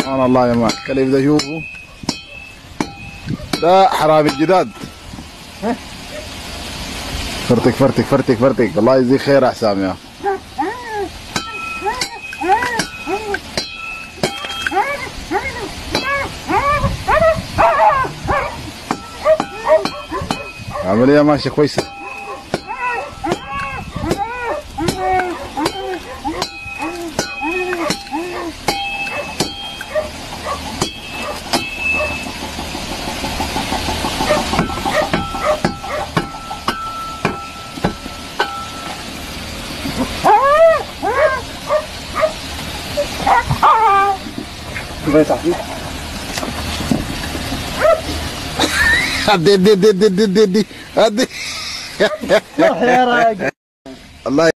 سبحان الله يا مان كليف ده شوفوا ده حرام الجداد فرتك فرتك فرتك فرتك الله يجزيك خير يا حسام يا عملية ماشية كويسة ادي ادي ادي ادي ادي ادي يا راجل الله